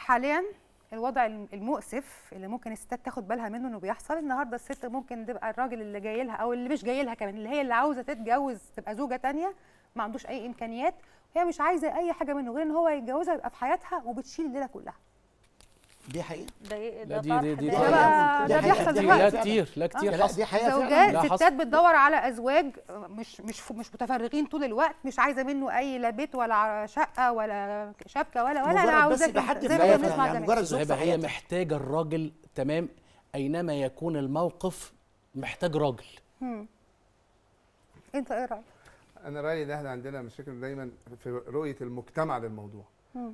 حاليا الوضع المؤسف اللي ممكن الستات تاخد بالها منه انه بيحصل النهارده الست ممكن تبقى الراجل اللي جاي لها او اللي مش جاي لها كمان اللي هي اللي عاوزه تتجوز تبقى زوجه تانية ما عندوش اي امكانيات هي مش عايزه اي حاجه منه غير ان هو يتجوزها يبقى في حياتها وبتشيل الليله كلها دي حقيقه ده إيه؟ لا ده دي طرح دي دي ده ده طرح. بقى- دي ده حقيقة. بيحصل دي لا دلوقتي كتير لا كتير لا حصل دي حقيقه فعلا زوجات لا، حصل. ستات بتدور على ازواج مش مش مش متفرغين طول الوقت مش عايزه منه اي لا بيت ولا شقه ولا شبكه ولا ولا لا مجرد بس عاوزاك يبقى حد زي في ما كنا حياتها، بنسمع يعني زمان مجرد زوج في هيبقى هي حياتها. محتاجه الراجل تمام اينما يكون الموقف محتاج راجل انت ايه رايك؟ انا رايي ان احنا عندنا مشاكل دايما في رؤيه المجتمع للموضوع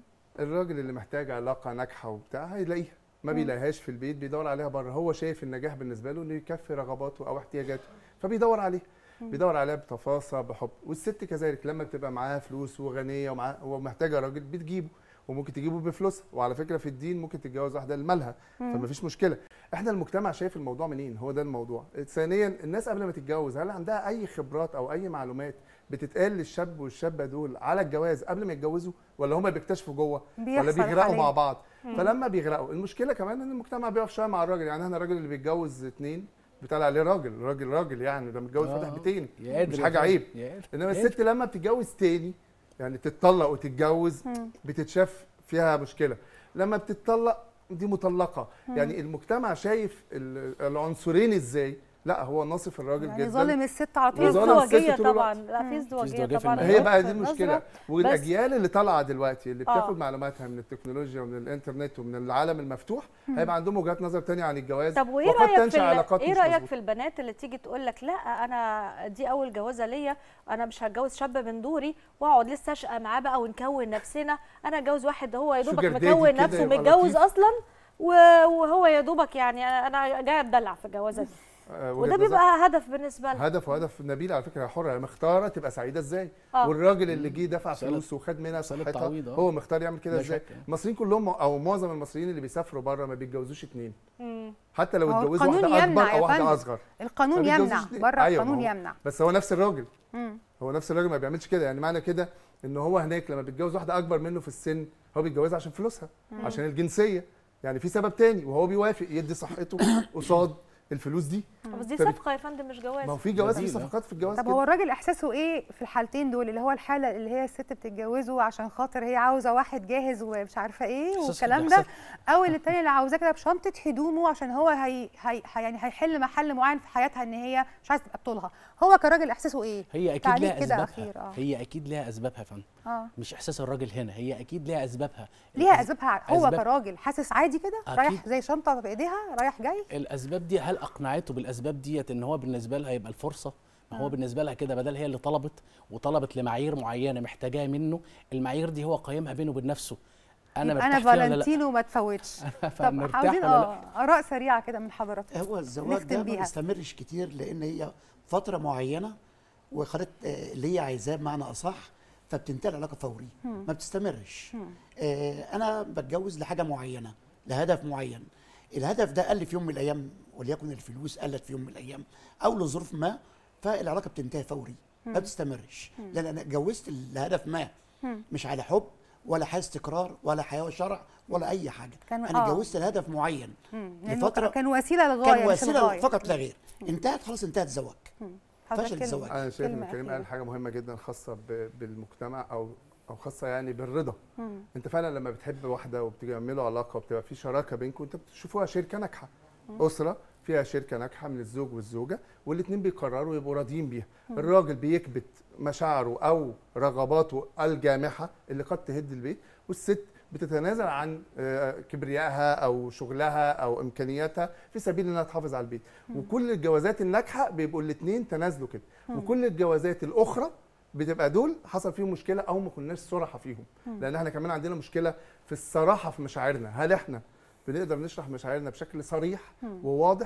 الراجل اللي محتاج علاقه ناجحه وبتاع هيلاقيها ما بيلاقيهاش في البيت بيدور عليها بره هو شايف النجاح بالنسبه له انه يكفي رغباته او احتياجاته فبيدور عليها بيدور عليها بتفاصيل بحب والست كذلك لما بتبقى معاها فلوس وغنيه ومعاها ومحتاجه راجل بتجيبه وممكن تجيبه بفلوسها وعلى فكره في الدين ممكن تتجوز واحده لمالها فما فيش مشكله احنا المجتمع شايف الموضوع منين هو ده الموضوع ثانيا الناس قبل ما تتجوز هل عندها اي خبرات او اي معلومات بتتقال للشاب والشابه دول على الجواز قبل ما يتجوزوا ولا هم بيكتشفوا جوه ولا بيحصل بيغرقوا حالياً. مع بعض فلما بيغرقوا المشكله كمان ان المجتمع بيقف شويه مع الراجل يعني احنا الراجل اللي بيتجوز اتنين بيطلع عليه راجل راجل راجل يعني ده متجوز آه. فاتح بيتين يا قادر مش يا حاجه فندم. عيب يا قادر. انما يا الست لما بتتجوز تاني يعني تتطلق وتتجوز بتتشاف فيها مشكله لما بتتطلق دي مطلقه يعني المجتمع شايف ال- العنصرين ازاي لا هو ناصف الراجل يعني جدا ظالم الست على في طول وظالم الست ازدواجيه طول الوقت. طبعا لا في ازدواجيه ازدواجية في طبعا المنهج. هي بقى دي النظرة. المشكله بس- والاجيال اللي طالعه دلوقتي اللي آه. بتاخد معلوماتها من التكنولوجيا ومن الانترنت ومن العالم المفتوح هيبقى عندهم وجهات نظر تانية عن الجواز طب وايه وقد رايك تنشا في ال- علاقات ايه مش رايك مظبوطة. في البنات اللي تيجي تقول لك لا انا دي اول جوازه ليا انا مش هتجوز شاب من دوري واقعد لسه اشقى معاه بقى ونكون نفسنا انا اتجوز واحد هو يا دوبك Sugar daddy مكون كده نفسه يبقى متجوز لطيف. اصلا و- وهو يا دوبك يعني انا أنا جايه اتدلع في الجوازه دي آه، وجهة وده نظر. بيبقى هدف بالنسبه لها هدف وهدف نبيل على فكره حره هي مختاره تبقى سعيده ازاي آه. والراجل اللي جه دفع سألت- فلوس وخد منها سألت صحتها تعويض، آه. هو مختار يعمل كده لا ازاي شك، آه. المصريين كلهم او معظم المصريين اللي بيسافروا بره ما بيتجوزوش اتنين مم. حتى لو ما هو اتجوزوا القانون واحده يمنع اكبر يا او واحده فندم. اصغر القانون ما بيتجوزوش يمنع اتنين. بره أيوة، القانون ما هو- يمنع بس هو نفس الراجل مم. هو نفس الراجل ما بيعملش كده يعني معنى كده ان هو هناك لما بيتجوز واحده اكبر منه في السن هو بيتجوزها عشان فلوسها عشان الجنسيه يعني في سبب تاني وهو بيوافق يدي صحته قصاد الفلوس دي بس دي طب- صفقه يا فندم مش جواز ما هو في جواز في بديل، آه. صفقات في الجواز طب كده. هو الراجل احساسه ايه في الحالتين دول اللي هو الحاله اللي هي الست بتتجوزه عشان خاطر هي عاوزه واحد جاهز ومش عارفه ايه إحساس- والكلام ده إحساس- او اللي التاني اللي عاوزاه كده بشنطه هدومه عشان هو هي, هي هي- يعني هيحل محل معين في حياتها ان هي مش عايزه تبقى بطولها هو كراجل احساسه ايه هي اكيد تعليق لها كده اسبابها اخير اه هي اكيد لها اسبابها يا فندم اه مش احساس الراجل هنا هي اكيد لها اسبابها ليها الأس- اسبابها هو أسباب- كراجل حاسس عادي كده أكيد. رايح زي شنطه في ايديها رايح جاي الاسباب دي هل اقنعته بالاسباب ديت ان هو بالنسبه لها يبقى الفرصه ما هو بالنسبه لها كده بدل هي اللي طلبت وطلبت لمعايير معينه محتاجاها منه المعايير دي هو قيمها بينه وبين نفسه انا يبقى مرتاح انا فيها ولا لا فالنتينو ما تفوتش طب فمرتاح عاوزين ولا لا اه اراء سريعه كده من حضرتك هو الزواج نختم ده ما بيها. بيستمرش كتير لان هي فتره معينه وخدت آه، اللي هي عايزاه بمعنى اصح فبتنتهي العلاقه فوري ما بتستمرش آه، انا بتجوز لحاجه معينه لهدف معين الهدف ده قل في يوم من الايام وليكن الفلوس قلت في يوم من الايام او لظروف ما فالعلاقه بتنتهي فوري ما بتستمرش لان انا اتجوزت لهدف ما مش على حب ولا حياه استقرار ولا حياه وشرع ولا اي حاجه كان- انا آه. اتجوزت لهدف معين لأنه لفتره كان وسيله للغايه كان مش وسيله الغاية. فقط لا غير انتهت خلاص انتهت الزواج حضرتك فشل كلمة- الزواج. انا شايف كلمة ان كريم أخيرة. قال حاجه مهمه جدا خاصه ب- بالمجتمع او او خاصه يعني بالرضا انت فعلا لما بتحب واحده وبتعملوا علاقه وبتبقى في شراكه بينكم انت بتشوفوها شركه ناجحه اسره فيها شركه ناجحه من الزوج والزوجه والاثنين بيقرروا يبقوا راضيين بيها الراجل بيكبت مشاعره او رغباته الجامحه اللي قد تهد البيت والست بتتنازل عن آه، كبريائها او شغلها او امكانياتها في سبيل انها تحافظ على البيت وكل الجوازات الناجحه بيبقوا الاثنين تنازلوا كده وكل الجوازات الاخرى بتبقى دول حصل فيهم مشكله او ما كناش صراحه فيهم لان احنا كمان عندنا مشكله في الصراحه في مشاعرنا هل احنا بنقدر نشرح مشاعرنا بشكل صريح وواضح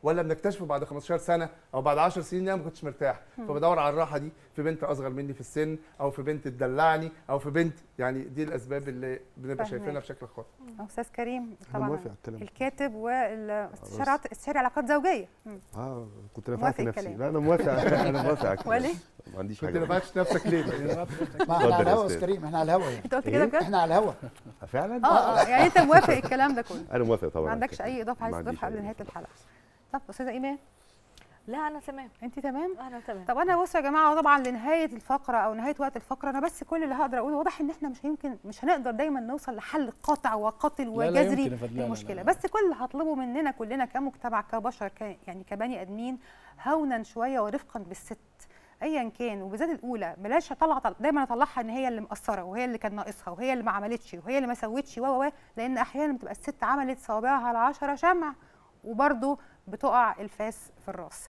ولا بنكتشفه بعد 15 سنه او بعد 10 سنين ان انا ما كنتش مرتاح فبدور على الراحه دي في بنت اصغر مني في السن او في بنت تدلعني او في بنت يعني دي الاسباب اللي بنبقى فاهمك. شايفينها بشكل خاص استاذ كريم انا طبعا موافق على الكلام ده. الكاتب والاستشاري استشاري علاقات زوجيه مم. اه كنت نفعت موافق نفسي الكلام. لا انا موافق انا موافق على الكلام. وليه؟ ما عنديش كنت حاجه نفعتش نفسك ليه؟ ما اتفضل احنا يا على الهوا يا أستاذ. استاذ كريم احنا على الهوا يعني انت قلت كده بجد؟ احنا على الهوا فعلا اه اه يعني انت موافق الكلام ده كله انا موافق طبعا ما على عندكش الكلام. اي اضافه عايز ما عنديش تضيفها قبل أي نهايه إضافة. الحلقه طب استاذه ايمان لا انا تمام انت تمام انا تمام طب انا بصوا يا جماعه طبعا لنهايه الفقره او نهايه وقت الفقره انا بس كل اللي هقدر اقوله واضح ان احنا مش هيمكن مش هنقدر دايما نوصل لحل قاطع وقاتل لا وجذري يمكن يا فندم، لا، لا، للمشكله لا. بس كل اللي هطلبه مننا كلنا كمجتمع كبشر ك يعني كبني ادمين هونا شويه ورفقا بالست ايا كان وبالذات الاولى بلاش اطلع طل- دايما اطلعها ان هي اللي مقصره وهي اللي كان ناقصها وهي اللي ما عملتش وهي اللي ما سوتش و و و لان احيانا بتبقى الست عملت صوابعها على 10 شمع وبرده بتقع الفاس في الراس